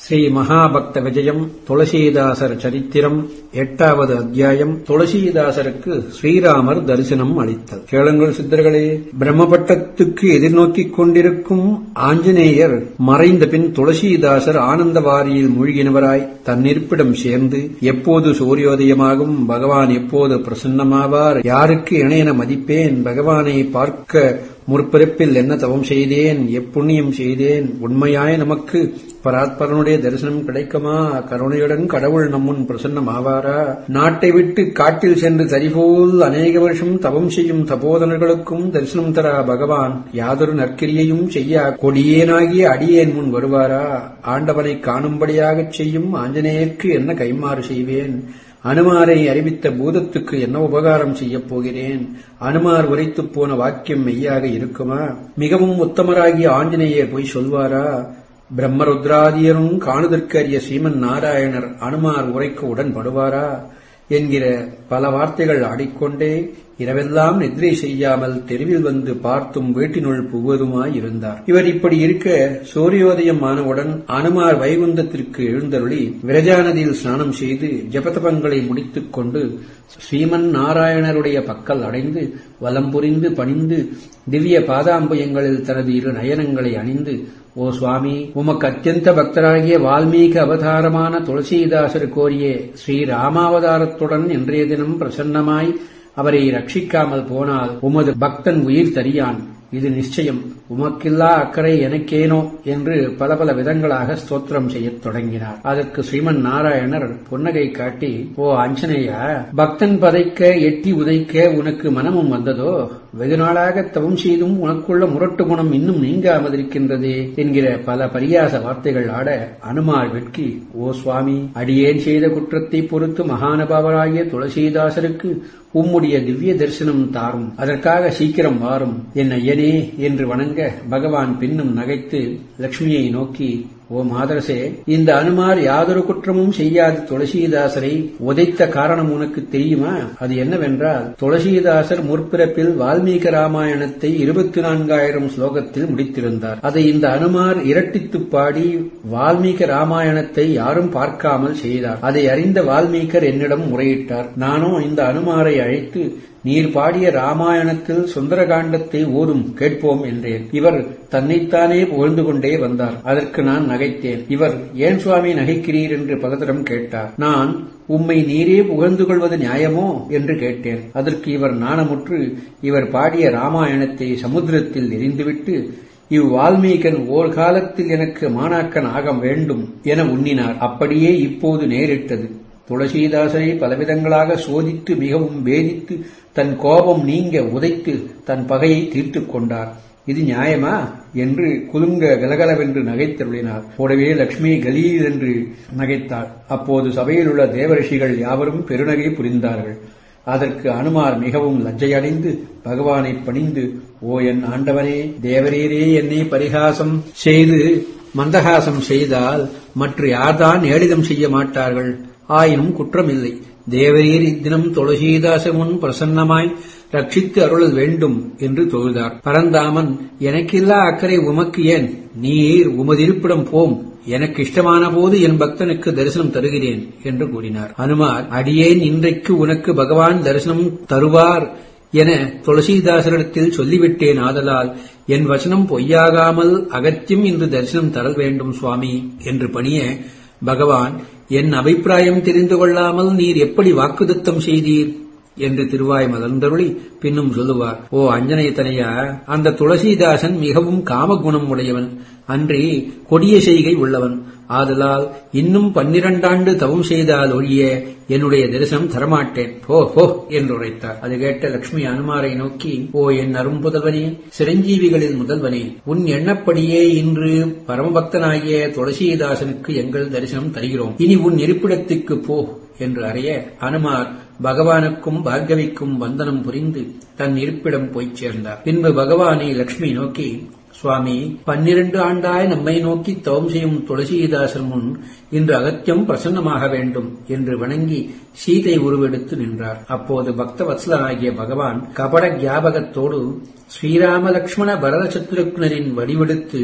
ஸ்ரீ மகாபக்த விஜயம் துளசீதாசர் சரித்திரம் எட்டாவது அத்தியாயம் துளசீதாசருக்கு ஸ்ரீராமர் தரிசனம் அளித்தல் கேளுங்கள் சித்தர்களே பிரம்மபட்டத்துக்கு எதிர்நோக்கிக் கொண்டிருக்கும் ஆஞ்சநேயர் மறைந்த பின் துளசீதாசர் ஆனந்த வாரியில் மூழ்கினவராய் தன்னிருப்பிடம் சேர்ந்து எப்போது சூரியோதயமாகும் பகவான் எப்போது பிரசன்னமாவார் யாருக்கு இணையென மதிப்பேன் பகவானை பார்க்க முற்பிறப்பில் என்ன தவம் செய்தேன் எப்புண்ணியம் செய்தேன் உண்மையாய் நமக்கு பராத்பரனுடைய தரிசனம் கிடைக்குமா கருணையுடன் கடவுள் நம்முன் பிரசன்னம் ஆவாரா நாட்டை விட்டு காட்டில் சென்று தரிபோல் அநேக வருஷம் தவம் செய்யும் தபோதனர்களுக்கும் தரிசனம் தரா பகவான் யாதொரு நற்கிரியையும் செய்ய கொடியேனாகிய அடியேன் முன் வருவாரா ஆண்டவனை காணும்படியாகச் செய்யும் ஆஞ்சநேயர்க்கு என்ன கைமாறு செய்வேன் அனுமாரை அறிவித்த பூதத்துக்கு என்ன உபகாரம் செய்யப் போகிறேன் அனுமார் உரைத்துப் போன வாக்கியம் மெய்யாக இருக்குமா மிகவும் உத்தமராகிய ஆஞ்சநேயர் போய் சொல்வாரா பிரம்மருத்ராதியரும் காணுதற்கு அறிய சீமன் நாராயணர் அனுமார் உரைக்கு உடன்படுவாரா என்கிற பல வார்த்தைகள் ஆடிக்கொண்டே இரவெல்லாம் நித்ரை செய்யாமல் தெருவில் வந்து பார்த்தும் வீட்டினுள் புகுவதுமாய் இருந்தார் இவர் இப்படி இருக்க சூரியோதயம் ஆனவுடன் அனுமார் வைகுந்தத்திற்கு எழுந்தருளி விரஜாநதியில் ஸ்நானம் செய்து ஜபதபங்களை முடித்துக் கொண்டு ஸ்ரீமன் நாராயணருடைய பக்கல் அடைந்து வலம் புரிந்து பணிந்து திவ்ய பாதாம்பயங்களில் தனது இரு நயனங்களை அணிந்து ஓ சுவாமி உமக்கு அத்தியந்த பக்தராகிய வால்மீகி அவதாரமான துளசீதாசர் கோரிய ஸ்ரீராமாவதாரத்துடன் இன்றைய தினம் பிரசன்னமாய் அவரை ரட்சிக்காமல் போனால் உமது பக்தன் உயிர் தரியான் இது நிச்சயம் உமக்கில்லா அக்கறை எனக்கேனோ என்று பல பல விதங்களாக ஸ்தோத்திரம் செய்யத் தொடங்கினார் அதற்கு ஸ்ரீமன் நாராயணர் புன்னகை காட்டி ஓ அஞ்சனையா பக்தன் பதைக்க எட்டி உதைக்க உனக்கு மனமும் வந்ததோ வெகு நாளாக தவம் செய்தும் உனக்குள்ள முரட்டு குணம் இன்னும் நீங்காமதிருக்கின்றதே என்கிற பல பரியாச வார்த்தைகள் ஆட அனுமார் வெட்கி ஓ சுவாமி அடியேன் செய்த குற்றத்தை பொறுத்து மகானுபாவராகிய துளசீதாசருக்கு உம்முடைய திவ்ய தரிசனம் தாரும் அதற்காக சீக்கிரம் வாரும் என் ஐயனே என்று வணங்க பகவான் பின்னும் நகைத்து லட்சுமியை நோக்கி ஓ மாதரசே இந்த அனுமார் யாதொரு குற்றமும் செய்யாத துளசீதாசரை உதைத்த காரணம் உனக்கு தெரியுமா அது என்னவென்றால் துளசீதாசர் முற்பிறப்பில் வால்மீக ராமாயணத்தை இருபத்தி நான்காயிரம் ஸ்லோகத்தில் முடித்திருந்தார் அதை இந்த அனுமார் இரட்டித்து பாடி வால்மீக ராமாயணத்தை யாரும் பார்க்காமல் செய்தார் அதை அறிந்த வால்மீகர் என்னிடம் முறையிட்டார் நானோ இந்த அனுமாரை அழைத்து நீர் பாடிய ராமாயணத்தில் சுந்தரகாண்டத்தை ஓதும் கேட்போம் என்றேன் இவர் தன்னைத்தானே புகழ்ந்து கொண்டே வந்தார் அதற்கு நான் நகைத்தேன் இவர் ஏன் சுவாமி நகைக்கிறீர் என்று பகதரம் கேட்டார் நான் உம்மை நீரே புகழ்ந்து கொள்வது நியாயமோ என்று கேட்டேன் அதற்கு இவர் நாணமுற்று இவர் பாடிய ராமாயணத்தை சமுத்திரத்தில் எரிந்துவிட்டு இவ்வால்மீகன் ஓர் காலத்தில் எனக்கு மாணாக்கன் ஆக வேண்டும் என உண்ணினார் அப்படியே இப்போது நேரிட்டது துளசீதாசரை பலவிதங்களாக சோதித்து மிகவும் வேதித்து தன் கோபம் நீங்க உதைத்து தன் பகையை தீர்த்துக் கொண்டார் இது நியாயமா என்று குலுங்க கலகலவென்று நகைத்தருளினார் கூடவே லட்சுமி கலீர் என்று நகைத்தாள் அப்போது சபையில் உள்ள தேவரிஷிகள் யாவரும் பெருநகை புரிந்தார்கள் அதற்கு அனுமார் மிகவும் லஜ்ஜையடைந்து பகவானை பணிந்து ஓ என் ஆண்டவனே தேவரீரே என்னை பரிகாசம் செய்து மந்தகாசம் செய்தால் மற்ற யார்தான் ஏளிதம் செய்ய மாட்டார்கள் ஆயினும் குற்றமில்லை தேவரீர் இத்தினம் துளசீதாச முன் பிரசன்னமாய் ரட்சித்து அருளல் வேண்டும் என்று தொழுதார் பரந்தாமன் எனக்கில்லா அக்கறை உமக்கு ஏன் நீர் உமதிருப்பிடம் போம் எனக்கு இஷ்டமான போது என் பக்தனுக்கு தரிசனம் தருகிறேன் என்று கூறினார் அனுமார் அடியேன் இன்றைக்கு உனக்கு பகவான் தரிசனம் தருவார் என துளசீதாசரிடத்தில் சொல்லிவிட்டேன் ஆதலால் என் வசனம் பொய்யாகாமல் அகத்தியம் இன்று தரிசனம் தர வேண்டும் சுவாமி என்று பணிய பகவான் என் அபிப்பிராயம் தெரிந்து கொள்ளாமல் நீர் எப்படி வாக்குதத்தம் செய்தீர் என்று திருவாய் மலர்ந்தருளி பின்னும் சொல்லுவார் ஓ அஞ்சனை தனையா அந்த துளசிதாசன் மிகவும் காமகுணம் உடையவன் அன்றி கொடிய செய்கை உள்ளவன் ஆதலால் இன்னும் பன்னிரண்டாண்டு தவம் செய்தால் ஒழிய என்னுடைய தரிசனம் தரமாட்டேன் போ போ என்று உரைத்தார் அது கேட்ட லட்சுமி அனுமாரை நோக்கி ஓ என் அரும்புதல்வனே சிரஞ்சீவிகளில் முதல்வனே உன் எண்ணப்படியே இன்று பரமபக்தனாகிய துளசிதாசனுக்கு எங்கள் தரிசனம் தருகிறோம் இனி உன் இருப்பிடத்துக்கு போ என்று அறிய அனுமார் பகவானுக்கும் பார்கவிக்கும் வந்தனம் புரிந்து தன் இருப்பிடம் போய்ச் சேர்ந்தார் பின்பு பகவானை லட்சுமி நோக்கி சுவாமி பன்னிரண்டு ஆண்டாய் நம்மை நோக்கி தவம் செய்யும் துளசிதாசர் முன் இன்று அகத்தியம் பிரசன்னமாக வேண்டும் என்று வணங்கி சீதை உருவெடுத்து நின்றார் அப்போது பக்த வத்சலனாகிய பகவான் கபட ஞாபகத்தோடு ஸ்ரீராம லக்ஷ்மண பரத சத்ருக்னரின் வடிவெடுத்து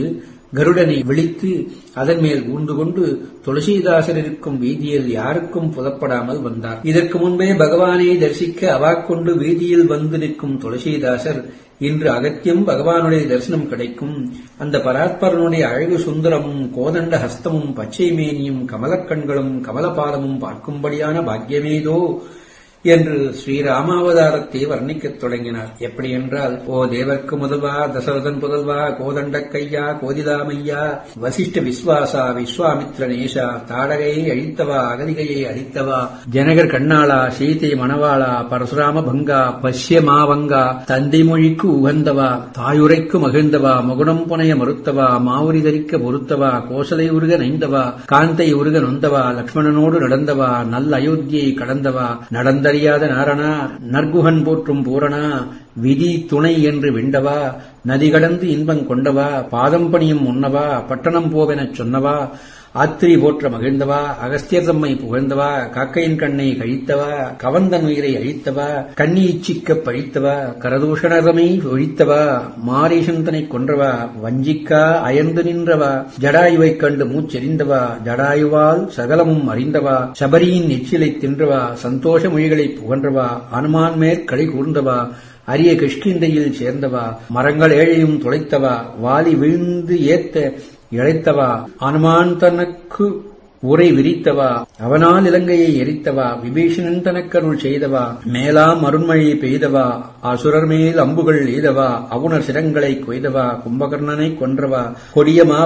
கருடனை விழித்து அதன் மேல் ஊர்ந்து கொண்டு துளசிதாசர் இருக்கும் வீதியில் யாருக்கும் புலப்படாமல் வந்தார் இதற்கு முன்பே பகவானை தரிசிக்க அவாக்கொண்டு வீதியில் வந்து நிற்கும் துளசிதாசர் இன்று அகத்தியம் பகவானுடைய தரிசனம் கிடைக்கும் அந்த பராத்பரனுடைய அழகு சுந்தரமும் கோதண்ட ஹஸ்தமும் பச்சை மேனியும் கமலக்கண்களும் கமலபாதமும் பார்க்கும்படியான பாக்கியமேதோ என்று ஸ்ரீராமாவதாரத்தை வர்ணிக்கத் தொடங்கினார் எப்படி என்றால் ஓ தேவர்க்கு முதல்வா தசரதன் புதல்வா கோதண்ட கையா கோதிலாமையா வசிஷ்ட விஸ்வாசா விஸ்வாமித்ர நேஷா தாடகையை அழித்தவா அகதிகையை அழித்தவா ஜனகர் கண்ணாளா சீதை மணவாளா பரசுராம பங்கா பஷ்ய மாவங்கா தந்தை மொழிக்கு உகந்தவா தாயுரைக்கு மகிழ்ந்தவா முகுணம் புனைய மறுத்தவா மாவுரி தரிக்க பொறுத்தவா கோசலை உருக நைந்தவா காந்தை உருக நொந்தவா லக்ஷ்மணனோடு நடந்தவா நல்ல அயோத்தியை கடந்தவா நடந்த அறியாத நாரணா நற்குகன் போற்றும் பூரணா விதி துணை என்று விண்டவா நதி கடந்து இன்பம் கொண்டவா பாதம் பணியும் உண்ணவா பட்டணம் போவெனச் சொன்னவா ஆத்திரி போற்ற மகிழ்ந்தவா அகஸ்தியர் தம்மை புகழ்ந்தவா காக்கையின் கண்ணை கழித்தவா கவந்தன் உயிரை அழித்தவா கண்ணி இச்சிக்க பழித்தவா கரதூஷணரமை ஒழித்தவா மாரீசந்தனை கொன்றவா வஞ்சிக்கா அயர்ந்து நின்றவா ஜடாயுவைக் கண்டு மூச்செறிந்தவா ஜடாயுவால் சகலமும் அறிந்தவா சபரியின் எச்சிலை தின்றவா சந்தோஷ மொழிகளை புகன்றவா அனுமான் மேற்களி கூர்ந்தவா அரிய கிஷ்கிந்தையில் சேர்ந்தவா மரங்கள் ஏழையும் துளைத்தவா வாலி விழுந்து ஏத்த இழைத்தவா அனுமான் தனக்கு உரை விரித்தவா அவனால் இலங்கையை எரித்தவா விபீஷணன் தனக்கருள் செய்தவா மேலாம் அருண்மழை பெய்தவா அசுரர் மேல் அம்புகள் எய்தவா அவுணர் சிரங்களை கொய்தவா கும்பகர்ணனை கொன்றவா கொடியமா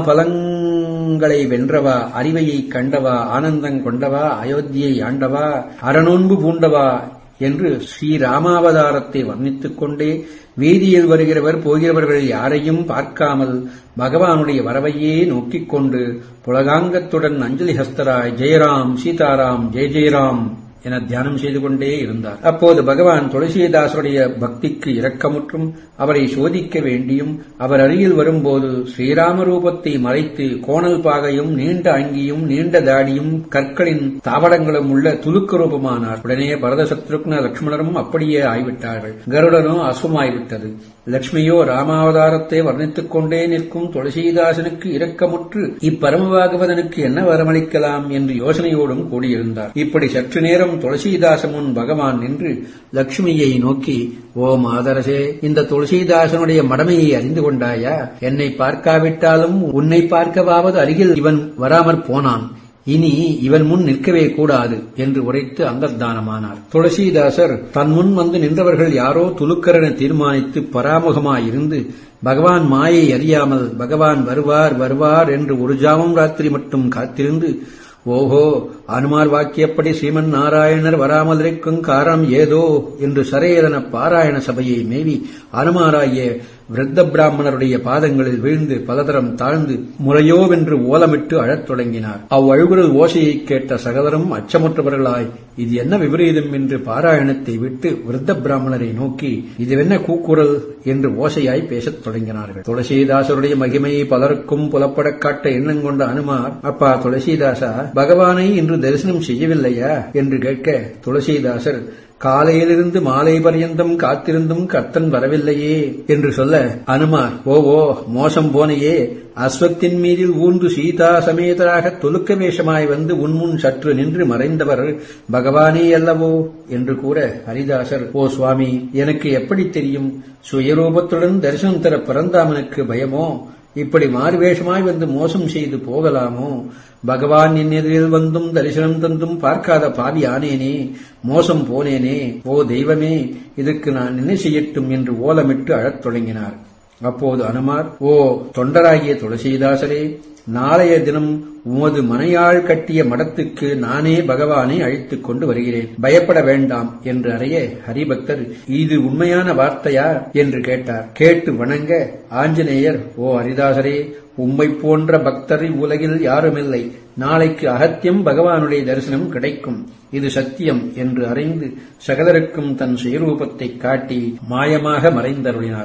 பலங்களை வென்றவா அறிவையை கண்டவா ஆனந்தங் கொண்டவா அயோத்தியை ஆண்டவா அறநோன்பு பூண்டவா என்று ஸ்ரீராமாவதாரத்தை வர்ணித்துக் கொண்டே வீதியில் வருகிறவர் போகிறவர்கள் யாரையும் பார்க்காமல் பகவானுடைய வரவையே நோக்கிக் கொண்டு புலகாங்கத்துடன் அஞ்சலி ஹஸ்தராய் ஜெயராம் சீதாராம் ஜெய ஜெயராம் என தியானம் செய்து கொண்டே இருந்தார் அப்போது பகவான் துளசிதாசருடைய பக்திக்கு இரக்கமுற்றும் அவரை சோதிக்க வேண்டியும் அவர் அருகில் வரும்போது ஸ்ரீராம ரூபத்தை மறைத்து கோணல் பாகையும் நீண்ட அங்கியும் நீண்ட தாடியும் கற்களின் தாவடங்களும் உள்ள துலுக்க ரூபமானார் உடனே பரத சத்ருக்ன லட்சுமணரும் அப்படியே ஆய்விட்டார்கள் கருடனோ அசுமாய்விட்டது லட்சுமியோ ராமாவதாரத்தை வர்ணித்துக் கொண்டே நிற்கும் துளசிதாசனுக்கு இரக்கமுற்று இப்பரமபாகவதனுக்கு என்ன வரமளிக்கலாம் என்று யோசனையோடும் கூடியிருந்தார் இப்படி சற்று நேரம் துளசிதாச முன் பகவான் நின்று லட்சுமியை நோக்கி ஓ மாதரசே இந்த துளசிதாசனுடைய மடமையை அறிந்து கொண்டாயா என்னை பார்க்காவிட்டாலும் உன்னை பார்க்கவாவது அருகில் இவன் வராமற் போனான் இனி இவன் முன் நிற்கவே கூடாது என்று உரைத்து அந்தர்தானமானார் துளசிதாசர் தன் முன் வந்து நின்றவர்கள் யாரோ துலுக்கரென தீர்மானித்து பராமுகமாயிருந்து பகவான் மாயை அறியாமல் பகவான் வருவார் வருவார் என்று ஒரு ஜாமம் ராத்திரி மட்டும் காத்திருந்து ஓஹோ அனுமார் வாக்கியப்படி ஸ்ரீமன் நாராயணர் வராமல் இருக்கும் காரணம் ஏதோ என்று சரையதன பாராயண சபையை மேவி அனுமாராகிய விருத்த பிராமணருடைய பாதங்களில் வீழ்ந்து பலதரம் தாழ்ந்து முறையோவென்று ஓலமிட்டு அழத் தொடங்கினார் அவ்வழுகுரல் ஓசையைக் கேட்ட சகலரும் அச்சமுற்றவர்களாய் இது என்ன விபரீதம் என்று பாராயணத்தை விட்டு விருத்த பிராமணரை நோக்கி இதுவென்ன கூக்குரல் என்று ஓசையாய் பேசத் தொடங்கினார்கள் துளசிதாசருடைய மகிமையை பலருக்கும் புலப்படக் காட்ட எண்ணம் கொண்ட அனுமார் அப்பா துளசிதாசா பகவானை இன்று தரிசனம் செய்யவில்லையா என்று கேட்க துளசிதாசர் காலையிலிருந்து மாலை பரியந்தம் காத்திருந்தும் கர்த்தன் வரவில்லையே என்று சொல்ல அனுமார் ஓவோ மோசம் போனையே அஸ்வத்தின் மீதில் ஊர்ந்து சீதா சமேதராக துலுக்க வேஷமாய் வந்து உன்முன் சற்று நின்று மறைந்தவர் பகவானே அல்லவோ என்று கூற ஹரிதாசர் ஓ சுவாமி எனக்கு எப்படி தெரியும் சுயரூபத்துடன் தரிசனம் தர பிறந்தாமனுக்கு பயமோ இப்படி மாறுவேஷமாய் வந்து மோசம் செய்து போகலாமோ பகவான் என் எதிரில் வந்தும் தரிசனம் தந்தும் பார்க்காத பாவி ஆனேனே மோசம் போனேனே ஓ தெய்வமே இதற்கு நான் என்ன செய்யட்டும் என்று ஓலமிட்டு அழத் தொடங்கினார் அப்போது அனுமார் ஓ தொண்டராகிய துளசிதாசரே நாளைய தினம் உமது மனையாள் கட்டிய மடத்துக்கு நானே பகவானை அழைத்துக் கொண்டு வருகிறேன் பயப்பட வேண்டாம் என்று அறைய ஹரிபக்தர் இது உண்மையான வார்த்தையா என்று கேட்டார் கேட்டு வணங்க ஆஞ்சநேயர் ஓ ஹரிதாசரே உம்மை போன்ற பக்தர் உலகில் யாருமில்லை நாளைக்கு அகத்தியம் பகவானுடைய தரிசனம் கிடைக்கும் இது சத்தியம் என்று அறிந்து சகலருக்கும் தன் சுயரூபத்தை காட்டி மாயமாக மறைந்தருளினார்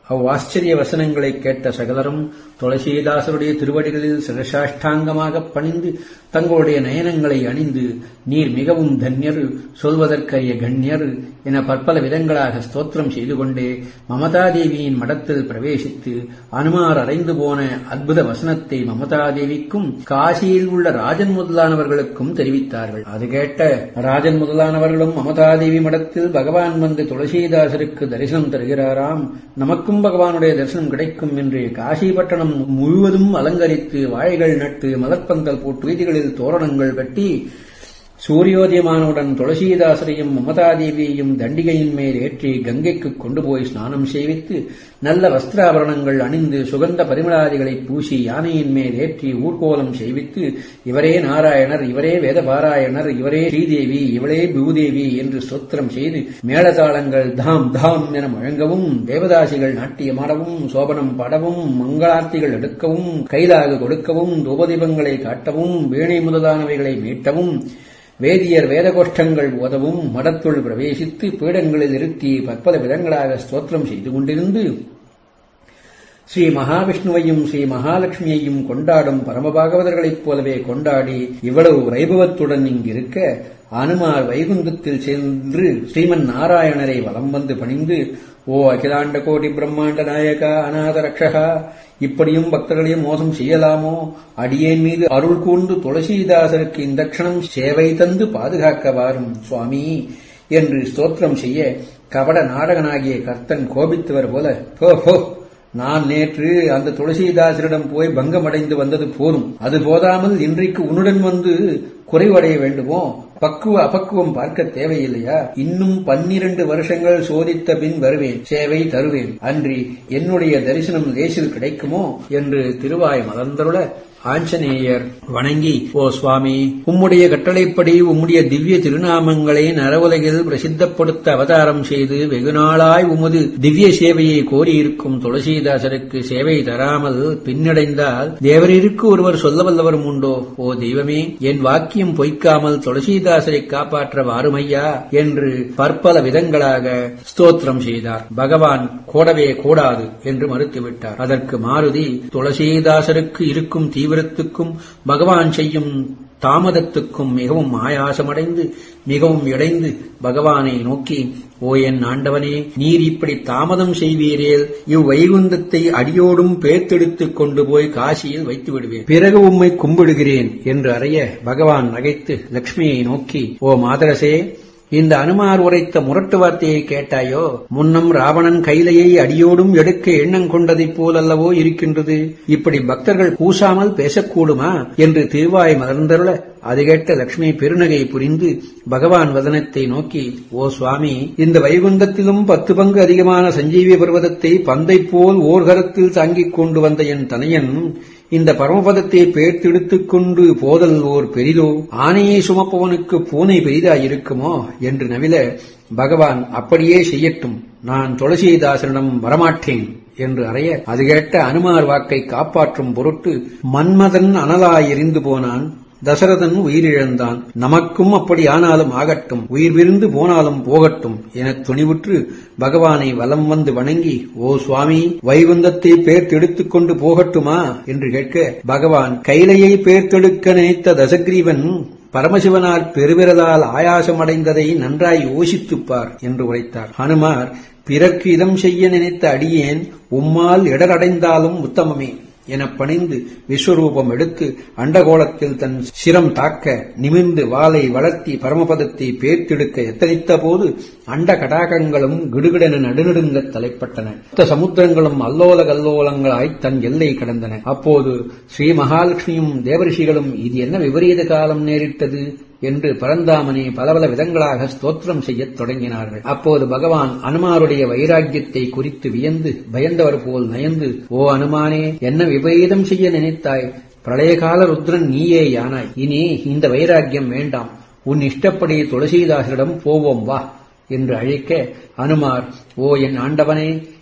அவ்வாச்சரிய வசனங்களை கேட்ட சகலரும் துளசிதாசருடைய திருவடிகளில் சிரசாஷ்டாங்கமாக பணிந்து தங்களுடைய நயனங்களை அணிந்து நீர் மிகவும் தன்யர் சொல்வதற்கரிய கண்ணியர் என பற்பல விதங்களாக ஸ்தோத்திரம் செய்து கொண்டே மமதாதேவியின் மடத்தில் பிரவேசித்து அனுமார் அடைந்து போன அற்புத வசனத்தை மமதாதேவிக்கும் காசியில் உள்ள ராஜன் முதலானவர்களுக்கும் தெரிவித்தார்கள் அது கேட்ட ராஜன் முதலானவர்களும் மமதாதேவி மடத்தில் பகவான் வந்து துளசிதாசருக்கு தரிசனம் தருகிறாராம் நமக்கும் பகவானுடைய தரிசனம் கிடைக்கும் என்று காசிப்பட்டணம் முழுவதும் அலங்கரித்து வாழைகள் நட்டு மலர்ப்பந்தல் போட்டு வீதிகளில் தோரணங்கள் கட்டி சூரியோதயமானவுடன் துளசிதாசரையும் மமதாதேவியையும் தண்டிகையின் மேல் ஏற்றி கங்கைக்கு கொண்டு போய் ஸ்நானம் செய்வித்து நல்ல வஸ்திராபரணங்கள் அணிந்து சுகந்த பரிமளாதிகளை பூசி யானையின் மேல் ஏற்றி ஊர்கோலம் செய்வித்து இவரே நாராயணர் இவரே வேதபாராயணர் இவரே ஸ்ரீதேவி இவளே பூதேவி என்று ஸ்தோத்திரம் செய்து மேளதாளங்கள் தாம் தாம் என முழங்கவும் தேவதாசிகள் நாட்டியமாடவும் சோபனம் பாடவும் மங்களார்த்திகள் எடுக்கவும் கைலாக கொடுக்கவும் தூபதீபங்களை காட்டவும் வீணை முதலானவைகளை மீட்டவும் வேதியர் வேதகோஷ்டங்கள் ஓதவும் மடத்துள் பிரவேசித்து பீடங்களில் இருத்தி பற்பல விதங்களாக ஸ்தோத்திரம் செய்து கொண்டிருந்து ஸ்ரீ மகாவிஷ்ணுவையும் ஸ்ரீ மகாலட்சுமியையும் கொண்டாடும் பரமபாகவதர்களைப் போலவே கொண்டாடி இவ்வளவு வைபவத்துடன் இங்கிருக்க அனுமார் வைகுந்தத்தில் சென்று ஸ்ரீமன் நாராயணரை வலம் வந்து பணிந்து ஓ அகிலாண்ட கோடி பிரம்மாண்ட நாயகா அநாத ரக்ஷகா இப்படியும் பக்தர்களையும் மோசம் செய்யலாமோ அடியேன் மீது அருள் கூர்ந்து துளசிதாசருக்கு இந்த க்ஷணம் சேவை தந்து பாதுகாக்க வாரும் சுவாமி என்று ஸ்தோத்திரம் செய்ய கபட நாடகனாகிய கர்த்தன் கோபித்தவர் போல போ போ நான் நேற்று அந்த துளசிதாசரிடம் போய் பங்கமடைந்து வந்தது போதும் அது போதாமல் இன்றைக்கு உன்னுடன் வந்து குறைவடைய வேண்டுமோ பக்குவ அபக்குவம் பார்க்க தேவையில்லையா இன்னும் பன்னிரண்டு வருஷங்கள் சோதித்த பின் வருவேன் சேவை தருவேன் அன்றி என்னுடைய தரிசனம் லேசில் கிடைக்குமோ என்று திருவாய் மலர்ந்தருள ஆஞ்சநேயர் வணங்கி ஓ சுவாமி உம்முடைய கட்டளைப்படி உம்முடைய திவ்ய திருநாமங்களை நரவுலகில் பிரசித்தப்படுத்த அவதாரம் செய்து வெகுநாளாய் உமது திவ்ய சேவையை கோரியிருக்கும் துளசிதாசருக்கு சேவை தராமல் பின்னடைந்தால் தேவரிற்கு ஒருவர் சொல்ல வல்லவரும் உண்டோ ஓ தெய்வமே என் வாக்கியம் பொய்க்காமல் துளசிதாசரை காப்பாற்ற வாருமையா என்று பற்பல விதங்களாக ஸ்தோத்திரம் செய்தார் பகவான் கோடவே கூடாது என்று மறுத்துவிட்டார் அதற்கு மாருதி துளசிதாசருக்கு இருக்கும் தீவிரத்துக்கும் பகவான் செய்யும் தாமதத்துக்கும் மிகவும் ஆயாசமடைந்து மிகவும் இடைந்து பகவானை நோக்கி ஓ என் ஆண்டவனே நீர் இப்படி தாமதம் செய்வீரேல் இவ்வைகுந்தத்தை அடியோடும் பேர்த்தெடுத்துக் கொண்டு போய் காசியில் வைத்து விடுவேன் பிறகு உம்மை கும்பிடுகிறேன் என்று அறைய பகவான் நகைத்து லக்ஷ்மியை நோக்கி ஓ மாதரசே இந்த அனுமார் உரைத்த முரட்டு வார்த்தையை கேட்டாயோ முன்னம் ராவணன் கைலையை அடியோடும் எடுக்க எண்ணம் கொண்டதைப் போலல்லவோ இருக்கின்றது இப்படி பக்தர்கள் கூசாமல் பேசக்கூடுமா என்று திருவாய் மலர்ந்தருள அது கேட்ட லட்சுமி பெருநகை புரிந்து பகவான் வதனத்தை நோக்கி ஓ சுவாமி இந்த வைகுந்தத்திலும் பத்து பங்கு அதிகமான சஞ்சீவி பர்வதத்தை பந்தை போல் ஓர்கரத்தில் தாங்கிக் கொண்டு வந்த என் தனையன் இந்த பரமபதத்தை பேர்த்தெடுத்துக் கொண்டு போதல் ஓர் பெரிதோ ஆணையை சுமப்பவனுக்கு பூனை பெரிதாயிருக்குமோ என்று நவில பகவான் அப்படியே செய்யட்டும் நான் துளசிதாசனிடம் வரமாட்டேன் என்று அறைய அது கேட்ட அனுமார் வாக்கை காப்பாற்றும் பொருட்டு மன்மதன் அனலாய் எரிந்து போனான் தசரதன் உயிரிழந்தான் நமக்கும் அப்படி ஆனாலும் ஆகட்டும் உயிர் விருந்து போனாலும் போகட்டும் என துணிவுற்று பகவானை வலம் வந்து வணங்கி ஓ சுவாமி வைகுந்தத்தை பேர்த்தெடுத்துக் கொண்டு போகட்டுமா என்று கேட்க பகவான் கைலையை பேர்த்தெடுக்க நினைத்த தசக்ரீவன் பரமசிவனால் பெருவிரலால் ஆயாசமடைந்ததை நன்றாய் யோசித்துப்பார் என்று உரைத்தார் ஹனுமார் பிறர்க்கு இதம் செய்ய நினைத்த அடியேன் உம்மால் இடரடைந்தாலும் உத்தமமே என பணிந்து விஸ்வரூபம் எடுத்து அண்டகோளத்தில் தன் சிரம் தாக்க நிமிர்ந்து வாளை வளர்த்தி பரமபதத்தை பேர்த்தெடுக்க எத்தனித்த போது அண்ட கடாகங்களும் கிடுகிடென நடுநடுங்க தலைப்பட்டன மொத்த சமுத்திரங்களும் அல்லோல கல்லோலங்களாய் தன் எல்லை கடந்தன அப்போது ஸ்ரீ மகாலட்சுமியும் தேவரிஷிகளும் இது என்ன விபரீத காலம் நேரிட்டது என்று பரந்தாமனே பலபல விதங்களாக ஸ்தோத்திரம் செய்யத் தொடங்கினார்கள் அப்போது பகவான் அனுமாருடைய வைராக்கியத்தை குறித்து வியந்து பயந்தவர் போல் நயந்து ஓ அனுமானே என்ன விபரீதம் செய்ய நினைத்தாய் பிரளயகால ருத்ரன் நீயே யானாய் இனி இந்த வைராக்கியம் வேண்டாம் உன் இஷ்டப்படி துளசிதாசரிடம் போவோம் வா என்று அழைக்க அனுமார் ஓ என் ஆண்டவனே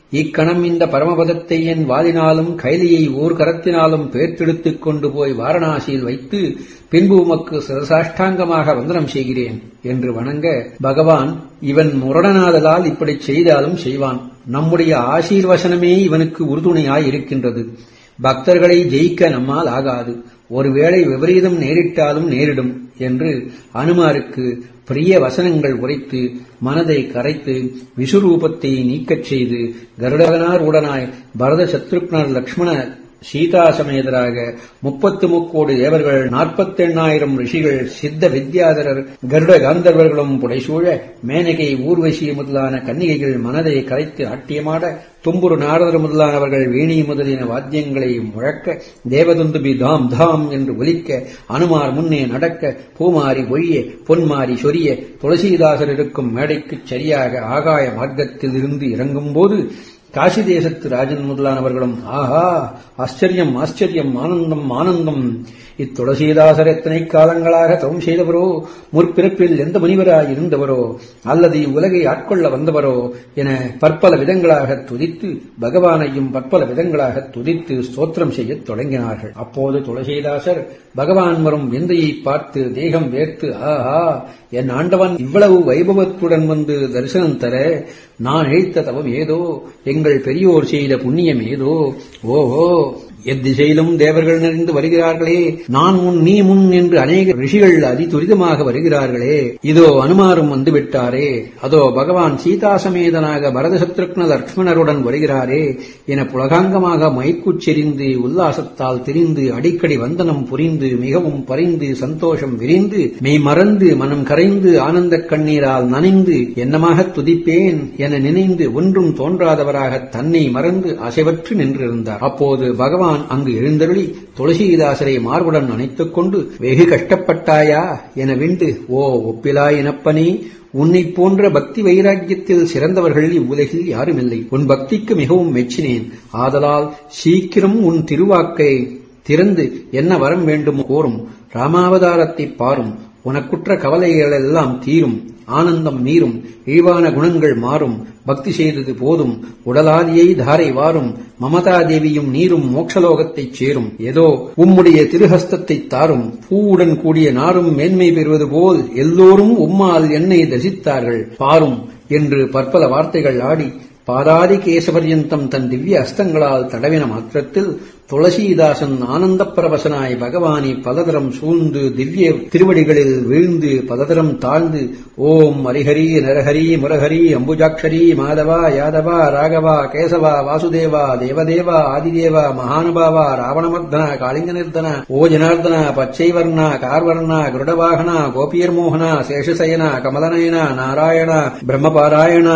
இக்கணம் இந்த பரமபதத்தை என் வாதினாலும் கைலியை ஓர் கரத்தினாலும் பேர்த்தெடுத்துக் கொண்டு போய் வாரணாசியில் வைத்து பின்பு உமக்கு சிரசாஷ்டாங்கமாக வந்தனம் செய்கிறேன் என்று வணங்க பகவான் இவன் முரணனாதலால் இப்படி செய்தாலும் செய்வான் நம்முடைய ஆசீர்வசனமே இவனுக்கு உறுதுணையாய் இருக்கின்றது பக்தர்களை ஜெயிக்க நம்மால் ஆகாது ஒருவேளை விபரீதம் நேரிட்டாலும் நேரிடும் என்று அனுமாருக்கு பிரிய வசனங்கள் உரைத்து மனதை கரைத்து விசுரூபத்தை நீக்கச் செய்து கருடகனார் உடனாய் பரத சத்ருக்னர் லக்ஷ்மண சீதா சமேதராக முப்பத்து முக்கோடி தேவர்கள் நாற்பத்தெண்ணாயிரம் ரிஷிகள் சித்த வித்யாதரர் கருட காந்தர்வர்களும் புடைசூழ மேனகை ஊர்வசி முதலான கன்னிகைகள் மனதை கரைத்து ஆட்டியமாட தும்புரு நாரதர் முதலானவர்கள் வீணி முதலின வாத்தியங்களை முழக்க தேவதுந்துபி தாம் தாம் என்று ஒலிக்க அனுமார் முன்னே நடக்க பூமாரி ஒழிய பொன்மாரி சொரிய துளசிதாசர் இருக்கும் மேடைக்குச் சரியாக ஆகாய மார்க்கத்தில் இருந்து இறங்கும்போது காசி தேசத்து ராஜன் முதலானவர்களும் ஆஹா ஆச்சரியம் ஆச்சரியம் ஆனந்தம் ஆனந்தம் இத்துளசீதாசர் எத்தனை காலங்களாக தவம் செய்தவரோ முற்பிறப்பில் எந்த முனிவராய் இருந்தவரோ அல்லது இவ்வுலகை ஆட்கொள்ள வந்தவரோ என பற்பல விதங்களாக துதித்து பகவானையும் பற்பல விதங்களாக துதித்து ஸ்தோத்திரம் செய்யத் தொடங்கினார்கள் அப்போது துளசீதாசர் பகவான் வரும் விந்தையை பார்த்து தேகம் வேர்த்து ஆஹா என் ஆண்டவன் இவ்வளவு வைபவத்துடன் வந்து தரிசனம் தர நான் இழைத்த தவம் ஏதோ எங்கள் பெரியோர் செய்த புண்ணியம் ஏதோ ஓஹோ எத்திசையிலும் தேவர்கள் நிறைந்து வருகிறார்களே நான் முன் நீ முன் என்று அநேக ரிஷிகள் அதி துரிதமாக வருகிறார்களே இதோ அனுமாரும் வந்துவிட்டாரே அதோ பகவான் சீதா சமேதனாக பரதசத்ருக்ன லக்ஷ்மணருடன் வருகிறாரே என புலகாங்கமாக மயக்குச்செறிந்து உல்லாசத்தால் திரிந்து அடிக்கடி வந்தனம் புரிந்து மிகவும் பறிந்து சந்தோஷம் விரிந்து மெய் மறந்து மனம் கரைந்து ஆனந்தக் கண்ணீரால் நனைந்து என்னமாக துதிப்பேன் என நினைந்து ஒன்றும் தோன்றாதவராக தன்னை மறந்து அசைவற்று நின்றிருந்தார் அப்போது பகவான் அங்கு எழுந்தருளி துளசிதாசரை மார்புடன் அணைத்துக் கொண்டு வெகு கஷ்டப்பட்டாயா என விண்டு ஓ ஒப்பிலா இனப்பனே உன்னைப் போன்ற பக்தி வைராக்கியத்தில் சிறந்தவர்கள் இவ்வுலகில் யாருமில்லை உன் பக்திக்கு மிகவும் மெச்சினேன் ஆதலால் சீக்கிரம் உன் திருவாக்கை திறந்து என்ன வரம் வேண்டும் கோரும் ராமாவதாரத்தைப் பாரும் உனக்குற்ற கவலைகள் எல்லாம் தீரும் ஆனந்தம் மீறும் இழிவான குணங்கள் மாறும் பக்தி செய்தது போதும் உடலாதியை தாரை வாரும் மமதா தேவியும் நீரும் மோட்சலோகத்தைச் சேரும் ஏதோ உம்முடைய திருஹஸ்தத்தை தாரும் பூவுடன் கூடிய நாரும் மேன்மை பெறுவது போல் எல்லோரும் உம்மால் என்னை தரிசித்தார்கள் பாரும் என்று பற்பல வார்த்தைகள் ஆடி பாதாதி கேசபர்யந்தம் தன் திவ்ய அஸ்தங்களால் தடவின மாத்திரத்தில் துளசீதாசன் ஆனந்த பிரவசனாய் பகவானை பலதரம் சூழ்ந்து திவ்ய திருவடிகளில் வீழ்ந்து பலதரம் தாழ்ந்து ஓம் ஹரிஹரி நரஹரி முரஹரி அம்புஜாட்சரி மாதவா யாதவா ராகவா கேசவா வாசுதேவா தேவதேவா ஆதிதேவா மகானுபாவா ராவணமர்தன காளிங்கநிர்தன ஓ ஜனார்தன பச்சைவர்ண கார்வர்ண கருடவாகன கோபியர்மோகன சேஷசயன கமலநயன நாராயண பிரம்மபாராயண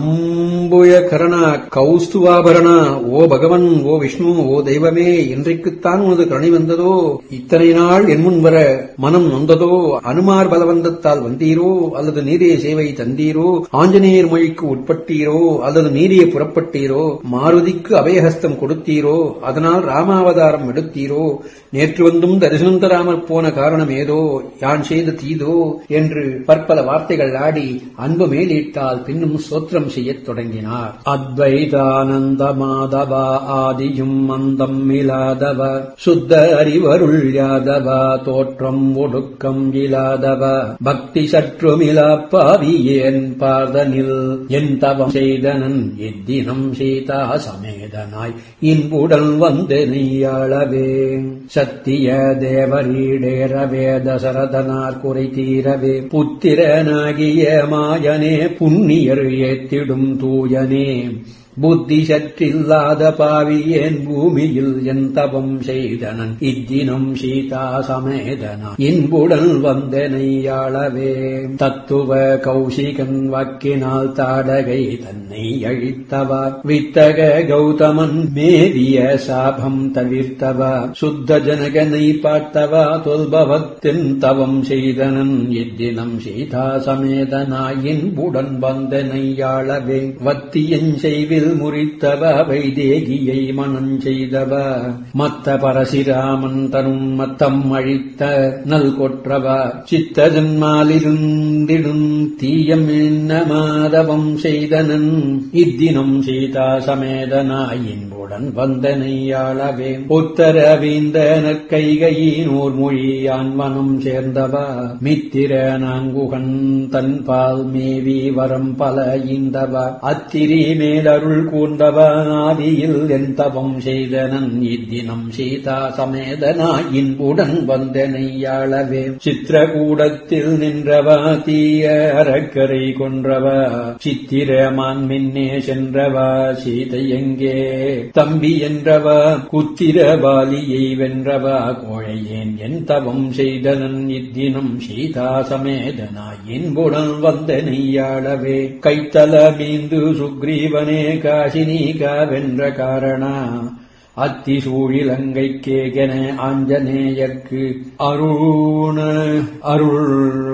அம்புயகரண கௌஸ்துவாபரண ஓ பகவன் ஓ விஷ்ணு ஓ தெய்வமே இன்றைக்குத்தான் உனது கருணை வந்ததோ இத்தனை நாள் என் முன் வர மனம் நொந்ததோ அனுமார் பலவந்தத்தால் வந்தீரோ அல்லது நீரே சேவை தந்தீரோ ஆஞ்சநேயர் மொழிக்கு உட்பட்டீரோ அல்லது நீரே புறப்பட்டீரோ மாருதிக்கு அபயஹஸ்தம் கொடுத்தீரோ அதனால் ராமாவதாரம் எடுத்தீரோ நேற்று வந்தும் தரிசனம் தராமற் போன காரணம் ஏதோ யான் செய்த தீதோ என்று பற்பல வார்த்தைகள் ஆடி அன்பு மேலிட்டால் பின்னும் சோத்திரம் செய்யத் தொடங்கினார் அத்வைதானந்த மாதவா ஆதியும் மந்தம் இல்லாதவ சுத்த அறிவருள் யாதவ தோற்றம் ஒடுக்கம் இல்லாதவ பக்தி சற்றுமிலா பாவியேன் பார்தனில் என் தவம் செய்தனன் எத்தினம் சீதா சமேதனாய் இன்புடன் வந்து நெய்யாளவே சத்திய தேவரீடேரவே தசரதனார் குறை தீரவே புத்திரனாகிய மாயனே புண்ணியர் ஏத்திடும் தூயனே புத்தி சற்றில்லாத பாவியேன் பூமியில் என் தவம் செய்தனன் இத்தினம் சீதா சமேதனா இன்புடன் வந்தனையாளவே தத்துவ கௌசிகன் வாக்கினால் தாடகை தன்னை அழித்தவா வித்தக கௌதமன் மேவிய சாபம் தவிர்த்தவா சுத்த ஜனகனை பார்த்தவா தொல்பவத்தின் தவம் செய்தனன் இத்தினம் சீதா சமேதனா இன்புடன் வந்தனையாளவே வத்தியன் செய்வில் மயில் முறித்தவ வைதேகியை மனம் செய்தவ மத்த பரசிராமன் தரும் மத்தம் அழித்த நல் கொற்றவ சித்த ஜன்மாலிருந்திடும் தீயம் என்ன மாதவம் செய்தனன் இத்தினம் சீதா சமேதனாயின்புடன் வந்தனையாளவே உத்தரவீந்தன கைகையினோர் மொழியான் வனம் சேர்ந்தவா மித்திர நாங்குகன் தன்பால் மேவி வரம் பல ஈந்தவா அத்திரி மேலருள் கூர்ந்தவ ஆதியில் என் தவம் செய்தனன் இத்தினம் சீதா சமேதனா இன்புடன் வந்தனையாளவே சித்திரகூடத்தில் நின்றவா தீய அறக்கரை கொன்றவா சித்திரமான் மின்னே சென்றவா சீதை எங்கே தம்பி என்றவா குத்திரவாலியை வென்றவா கோழையேன் என் தவம் செய்தனன் இத்தினம் சீதா சமேதனாய் இன்புடன் வந்த நெய்யாளவே கைத்தல மீந்து சுக்ரீவனே காசினீகா வென்ற காரணா அத்தி சூழிலங்கை கேகன ஆஞ்சநேயர்க்கு அருண அருள்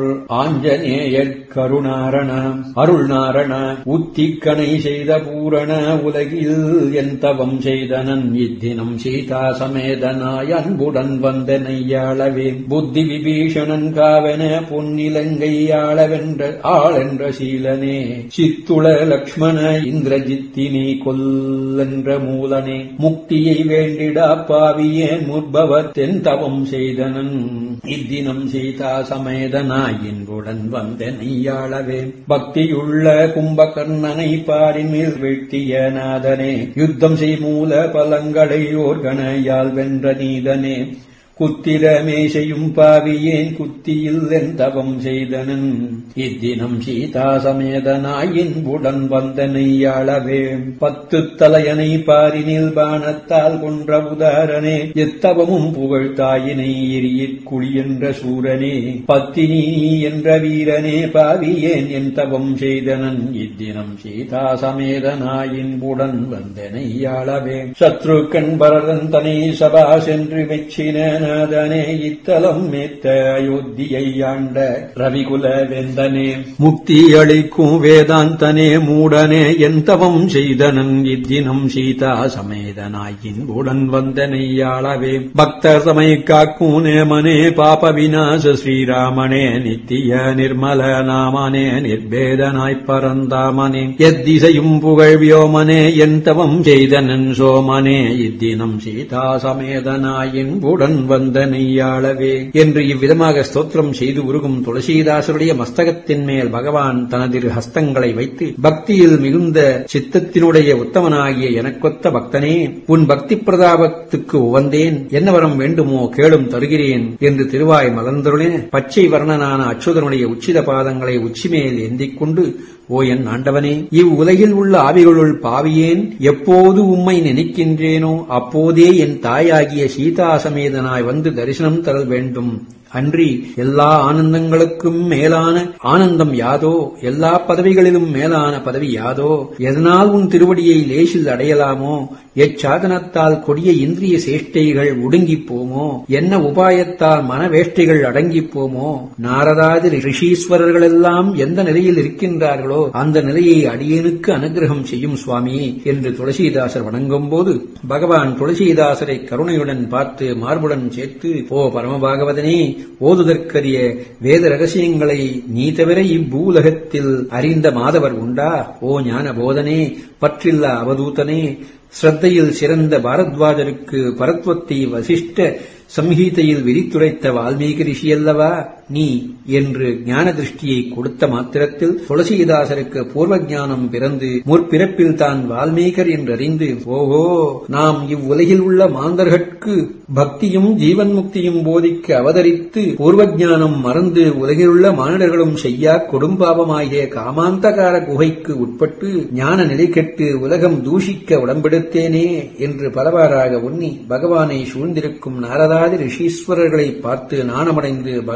ஆஞ்சநேயர் கருணாரண அருள் நாரண உத்திக்கணை செய்த பூரண உலகில் என் தவம் செய்தனன் இத்தினம் சீதா சமேதனாய் அன்புடன் வந்த நெய்யாளவே புத்தி விபீஷணன் காவன பொன்னிலங்கை ஆளவென்ற ஆளென்ற சீலனே சித்துள லக்ஷ்மண இந்திரஜித்தினி கொல்லென்ற மூலனே முக்தியை வேண்டிடா பாவியேன் முற்பவர் தென் தவம் செய்தனன் இத்தினம் சீதா சமேதனாய் என்புடன் வந்த நெய்யாளவே பக்தியுள்ள கும்பகர்ணனை பாரின் மேல் வீழ்த்திய நாதனே யுத்தம் செய் மூல பலங்களை ஓர்கணையால் வென்ற நீதனே குத்திரமே செய்யும் பாவியேன் குத்தியில் என் தவம் செய்தனன் இத்தினம் சீதா சமேதனாயின் உடன் வந்த நெய்யாளவே பத்து தலையனை பாரினில் பானத்தால் கொன்ற உதாரனே எத்தவமும் புகழ் தாயினை எரியற் குழி என்ற சூரனே பத்தினி என்ற வீரனே பாவியேன் என் தவம் செய்தனன் இத்தினம் சீதா சமேதனாயின் உடன் வந்த நெய்யாளவே சத்ருக்கண் பரதன் தனி சபா சென்று மெச்சின நாதனே இத்தலம் மேத்த அயோத்தியை ஆண்ட ரவிகுல வேந்தனே முக்தி அளிக்கும் வேதாந்தனே மூடனே என் தவம் செய்தனன் இத்தினம் சீதா சமேதனாயின் உடன் வந்த நெய்யாளவே பக்த சமை காக்கும் நேமனே பாப விநாச ஸ்ரீராமனே நித்திய நிர்மல நாமனே நிர்பேதனாய்ப் பரந்தாமனே எத்திசையும் புகழ் வியோமனே என் தவம் செய்தனன் சோமனே இத்தினம் சீதா சமேதனாயின் உடன் வந்த நெய்யாளவே என்று இவ்விதமாக ஸ்தோத்திரம் செய்து உருகும் துளசீதாசருடைய மஸ்தகத்தின் மேல் பகவான் தனது ஹஸ்தங்களை வைத்து பக்தியில் மிகுந்த சித்தத்தினுடைய உத்தமனாகிய எனக்கொத்த பக்தனே உன் பக்தி பிரதாபத்துக்கு உவந்தேன் என்ன வரம் வேண்டுமோ கேளும் தருகிறேன் என்று திருவாய் மலர்ந்தருளே பச்சை வர்ணனான அச்சுதனுடைய உச்சித பாதங்களை உச்சிமேல் ஏந்திக் கொண்டு ஓ என் ஆண்டவனே இவ்வுலகில் உள்ள ஆவிகளுள் பாவியேன் எப்போது உம்மை நினைக்கின்றேனோ அப்போதே என் தாயாகிய சீதாசமேதனாய் வந்து தரிசனம் தர வேண்டும் அன்றி எல்லா ஆனந்தங்களுக்கும் மேலான ஆனந்தம் யாதோ எல்லா பதவிகளிலும் மேலான பதவி யாதோ எதனால் உன் திருவடியை லேசில் அடையலாமோ எச்சாதனத்தால் கொடிய இந்திரிய சேஷ்டைகள் ஒடுங்கிப் போமோ என்ன உபாயத்தால் மனவேஷ்டைகள் அடங்கிப் போமோ நாரதாதி ரிஷீஸ்வரர்கள் எல்லாம் எந்த நிலையில் இருக்கின்றார்களோ அந்த நிலையை அடியேனுக்கு அனுகிரகம் செய்யும் சுவாமி என்று துளசிதாசர் வணங்கும் போது பகவான் துளசிதாசரை கருணையுடன் பார்த்து மார்புடன் சேர்த்து ஓ பரமபாகவதனே ஓதுதற்கரிய வேத ரகசியங்களை நீ தவிர இப்பூலகத்தில் அறிந்த மாதவர் உண்டா ஓ ஞான போதனே பற்றில்லா அவதூதனே ஸ்ரத்தையில் சிறந்த பாரத்வாஜருக்கு பரத்வத்தை வசிஷ்ட சம்ஹீதையில் விரித்துரைத்த வால்மீகி ரிஷியல்லவா நீ என்று ஞான திருஷ்டியை கொடுத்த மாத்திரத்தில் துளசிதாசருக்கு பூர்வ ஞானம் பிறந்து முற்பிறப்பில் தான் வால்மீகர் என்றறிந்து ஓஹோ நாம் இவ்வுலகில் உள்ள மாந்தர்கட்கு பக்தியும் ஜீவன் முக்தியும் போதிக்க அவதரித்து பூர்வ ஞானம் மறந்து உலகிலுள்ள மானிடர்களும் செய்யா கொடும்பாவமாகிய காமாந்தகார குகைக்கு உட்பட்டு ஞான நிலை கெட்டு உலகம் தூஷிக்க உடம்பெடுத்தேனே என்று பலவாறாக உண்ணி பகவானை சூழ்ந்திருக்கும் நாரதாதி ரிஷீஸ்வரர்களை பார்த்து நாணமடைந்து பகவான்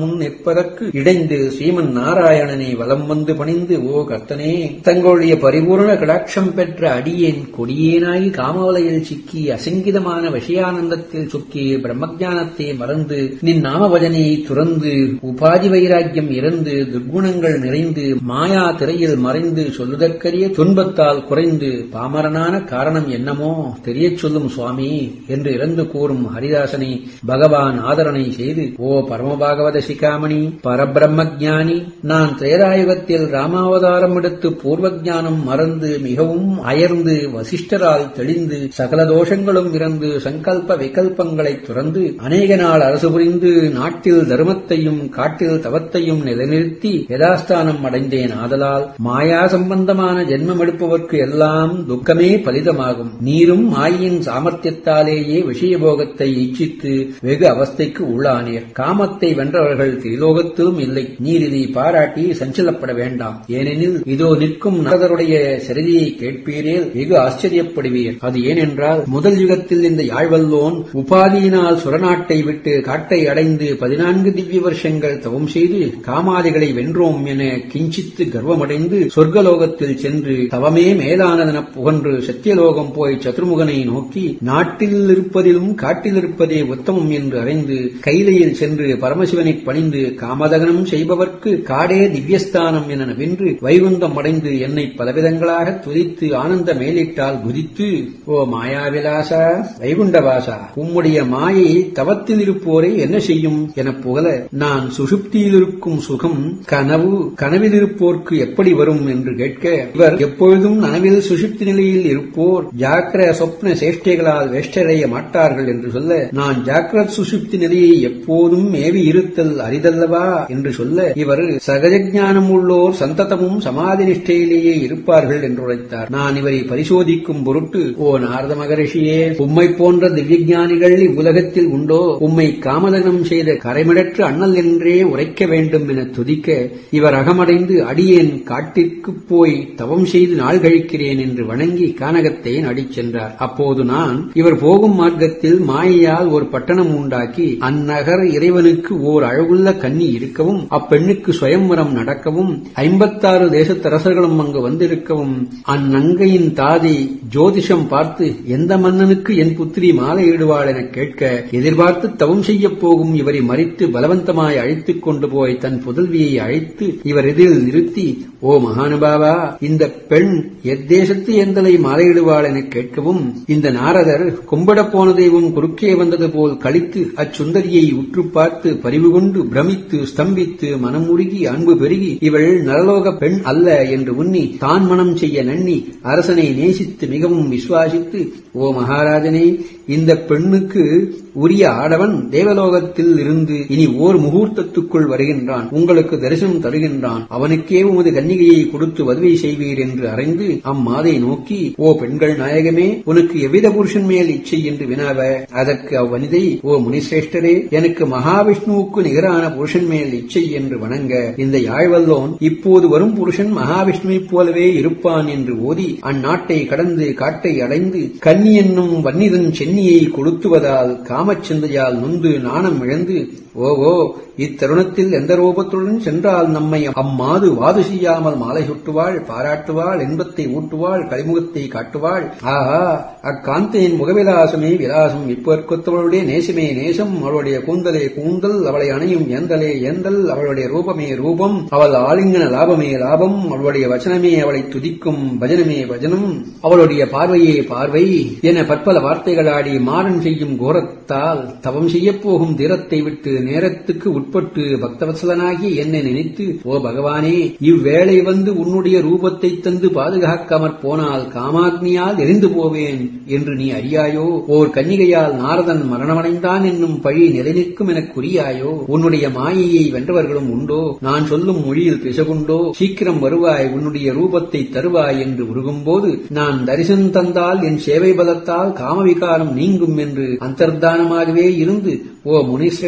முன் நிற்பதற்கு இடைந்து ஸ்ரீமன் நாராயணனை வலம் வந்து பணிந்து ஓ கர்த்தனே தங்களுடைய பரிபூர்ண கடாட்சம் பெற்ற அடியேன் கொடியேனாகி காமவலையில் சிக்கி அசங்கிதமான விஷயானந்தத்தில் சுக்கி பிரம்மஜானத்தை மறந்து நின் நாமபஜனையை துறந்து உபாதி வைராக்கியம் இறந்து துர்குணங்கள் நிறைந்து மாயா திரையில் மறைந்து சொல்லுதற்கரிய துன்பத்தால் குறைந்து பாமரனான காரணம் என்னமோ தெரியச் சொல்லும் சுவாமி என்று இறந்து கூறும் ஹரிதாசனை பகவான் ஆதரணை செய்து ஓ பரமபாகவத சிகாமணி பரபிரம்ம ஜானி நான் திரேதாயுகத்தில் ராமாவதாரம் எடுத்து பூர்வஜானம் மறந்து மிகவும் அயர்ந்து வசிஷ்டரால் தெளிந்து சகல தோஷங்களும் இறந்து சங்கல்ப விகல்பங்களை துறந்து அநேக நாள் அரசு புரிந்து நாட்டில் தர்மத்தையும் காட்டில் தவத்தையும் நிலைநிறுத்தி யதாஸ்தானம் அடைந்தேன் ஆதலால் மாயா சம்பந்தமான ஜென்மம் எடுப்பவர்க்கு எல்லாம் துக்கமே பலிதமாகும் நீரும் மாயின் சாமர்த்தியத்தாலேயே விஷயபோகத்தை இச்சித்து வெகு அவஸ்தைக்கு உள்ளானீர் காமத்தை வென்றவர்கள் திரிலோகத்திலும் இல்லை நீர் இதை பாராட்டி சஞ்சலப்பட வேண்டாம் ஏனெனில் இதோ நிற்கும் நரதருடைய சரிதியை கேட்பீரேல் வெகு ஆச்சரியப்படுவீர் அது ஏனென்றால் முதல் யுகத்தில் இந்த யாழ்வல்லோன் உபாதியினால் சுரநாட்டை விட்டு காட்டை அடைந்து பதினான்கு திவ்ய வருஷங்கள் தவம் செய்து காமாதிகளை வென்றோம் என கிஞ்சித்து கர்வமடைந்து சொர்க்கலோகத்தில் சென்று தவமே மேலானதென புகன்று சத்தியலோகம் போய் சதுர்முகனை நோக்கி நாட்டில் இருப்பதிலும் காட்டில் இருப்பதே உத்தமம் என்று அறிந்து கைலையில் சென்று பரமசிவனை பணிந்து காமதகனம் செய்பவர்க்கு காடே திவ்யஸ்தானம் என வென்று வைகுந்தம் அடைந்து என்னை பலவிதங்களாக துதித்து ஆனந்த மேலிட்டால் குதித்து ஓ மாயாவிலாசா வைகுண்டவாசா உம்முடைய மாயை தவத்தில் இருப்போரை என்ன செய்யும் என புகழ நான் சுஷுப்தியில் இருக்கும் சுகம் கனவு கனவில் இருப்போர்க்கு எப்படி வரும் என்று கேட்க இவர் எப்பொழுதும் நனவில் சுஷுப்தி நிலையில் இருப்போர் ஜாக்கிர சொப்ன சேஷ்டைகளால் வேஷ்டடைய மாட்டார்கள் என்று சொல்ல நான் ஜாக்கிரத் சுஷுப்தி நிலையை எப்போதும் மேவி இருத்தல் அரிதல்லவா என்று சொல்ல இவர் சகஜ ஞானம் உள்ளோர் சந்ததமும் சமாதி நிஷ்டையிலேயே இருப்பார்கள் என்று உரைத்தார் நான் இவரை பரிசோதிக்கும் பொருட்டு ஓ நாரத மகரிஷியே உம்மை போன்ற திவ்யஞானிகள் இவ்வுலகத்தில் உண்டோ உம்மை காமதனம் செய்த கரைமிடற்ற அண்ணல் என்றே உரைக்க வேண்டும் என துதிக்க இவர் அகமடைந்து அடியேன் காட்டிற்குப் போய் தவம் செய்து நாள் கழிக்கிறேன் என்று வணங்கி கானகத்தை நடிச் சென்றார் அப்போது நான் இவர் போகும் மார்க்கத்தில் மாயையால் ஒரு பட்டணம் உண்டாக்கி அந்நகர் இறைவனுக்கு ஓர் அழகுள்ள கன்னி இருக்கவும் அப்பெண்ணுக்கு சுயம்வரம் நடக்கவும் ஐம்பத்தாறு தேசத்தரசர்களும் அங்கு வந்திருக்கவும் அந்நங்கையின் தாதி ஜோதிஷம் பார்த்து எந்த மன்னனுக்கு என் புத்திரி மாலையிடுவாள் என கேட்க எதிர்பார்த்து தவம் செய்யப் போகும் இவரை மறித்து பலவந்தமாய் அழைத்துக் கொண்டு போய் தன் புதல்வியை அழைத்து இவர் எதிரில் நிறுத்தி ஓ மகானுபாவா இந்த பெண் எத்தேசத்து எந்தலை மாலையிடுவாள் என கேட்கவும் இந்த நாரதர் கும்பிடப் போன தெய்வம் குறுக்கே வந்தது போல் கழித்து அச்சுந்தரியை உற்று பார்த்து பரிவு கொண்டு பிரமித்து ஸ்தம்பித்து மனம் உருகி அன்பு பெருகி இவள் நரலோக பெண் அல்ல என்று உண்ணி தான் மனம் செய்ய நன்னி அரசனை நேசித்து மிகவும் விசுவாசித்து ஓ மகாராஜனே இந்த பெண்ணுக்கு உரிய ஆடவன் தேவலோகத்தில் இருந்து இனி ஓர் முகூர்த்தத்துக்குள் வருகின்றான் உங்களுக்கு தரிசனம் தருகின்றான் அவனுக்கே உமது கன்னிகையை கொடுத்து வதுவை செய்வீர் என்று அறிந்து அம்மாதை நோக்கி ஓ பெண்கள் நாயகமே உனக்கு எவ்வித புருஷன் மேல் இச்சை என்று வினாவ அதற்கு அவ்வனிதை ஓ முனிசிரேஷ்டரே எனக்கு மகாவிஷ்ணுவுக்கு நிகரான புருஷன் மேல் இச்சை என்று வணங்க இந்த யாழ்வல்லோன் இப்போது வரும் புருஷன் மகாவிஷ்ணுவைப் போலவே இருப்பான் என்று ஓதி அந்நாட்டை கடந்து காட்டை அடைந்து கன்னி என்னும் வன்னிதன் சென்னியை கொளுத்துவதால் காமச்சிந்தையால் நொந்து நாணம் இழந்து ஓவோ இத்தருணத்தில் எந்த ரூபத்துடன் சென்றால் நம்மை அம்மாது வாது செய்யாமல் மாலை சுட்டுவாள் பாராட்டுவாள் இன்பத்தை ஊட்டுவாள் கலிமுகத்தை காட்டுவாள் ஆஹா அக்காந்தையின் முகவிலாசமே விலாசம் இப்பொற்கொத்தவளுடைய நேசமே நேசம் அவளுடைய கூந்தலே கூந்தல் அவளை அணையும் ஏந்தலே ஏந்தல் அவளுடைய ரூபமே ரூபம் அவள் ஆலிங்கன லாபமே லாபம் அவளுடைய வச்சனமே அவளை துதிக்கும் பஜனமே பஜனம் அவளுடைய பார்வையே பார்வை என பற்பல வார்த்தைகளாடி மாறன் செய்யும் கோரத்தால் தவம் செய்யப் போகும் தீரத்தை விட்டு நேரத்துக்கு உட்பட்டு பக்தவத்சலனாகி என்னை நினைத்து ஓ பகவானே இவ்வேளை வந்து உன்னுடைய ரூபத்தை தந்து பாதுகாக்காமற் போனால் காமாக்னியால் எரிந்து போவேன் என்று நீ அறியாயோ ஓர் கன்னிகையால் நாரதன் மரணமடைந்தான் என்னும் பழி நிலைநிற்கும் எனக் குறியாயோ உன்னுடைய மாயையை வென்றவர்களும் உண்டோ நான் சொல்லும் மொழியில் பிசகுண்டோ சீக்கிரம் வருவாய் உன்னுடைய ரூபத்தை தருவாய் என்று உருகும்போது நான் தரிசனம் தந்தால் என் சேவை பலத்தால் காமவிகாரம் நீங்கும் என்று அந்தர்தானமாகவே இருந்து ஓ முனிசிரேஷ்டரே